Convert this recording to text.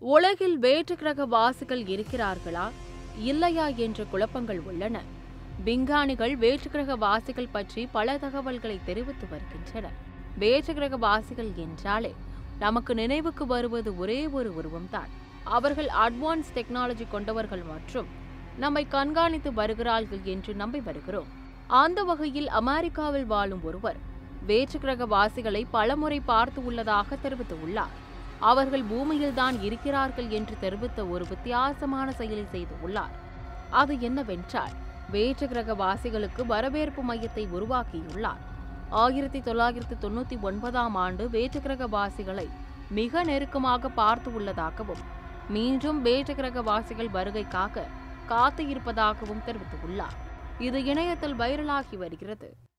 உலகில் வேற்று கிரக வாசிகள் இருக்கிறார்களா இல்லையா என்ற குழப்பங்கள் உள்ளன விஞ்ஞானிகள் வேற்று கிரக வாசிகள் பற்றி பல தகவல்களை தெரிவித்து வருகின்றனர் வேற்று கிரக வாசிகள் என்றாலே நமக்கு நினைவுக்கு வருவது ஒரே ஒரு உருவம்தான் அவர்கள் அட்வான்ஸ் டெக்னாலஜி கொண்டவர்கள் மற்றும் நம்மை கண்காணித்து வருகிறார்கள் என்று நம்பி வருகிறோம் அந்த வகையில் அமெரிக்காவில் வாழும் ஒருவர் வேற்று கிரக வாசிகளை பலமுறை பார்த்து உள்ளதாக தெரிவித்துள்ளார் அவர்கள் பூமியில்தான் இருக்கிறார்கள் என்று தெரிவித்த ஒரு வித்தியாசமான செயலை செய்துள்ளார் அது என்னவென்றால் வேற்று கிரக வாசிகளுக்கு வரவேற்பு மையத்தை உருவாக்கியுள்ளார் ஆயிரத்தி தொள்ளாயிரத்தி தொண்ணூத்தி ஒன்பதாம் ஆண்டு வேற்று கிரக வாசிகளை மிக நெருக்கமாக பார்த்து உள்ளதாகவும் மீண்டும் வேற்று கிரக வாசிகள் வருகைக்காக காத்து இருப்பதாகவும் தெரிவித்துள்ளார் இது இணையத்தில் வைரலாகி வருகிறது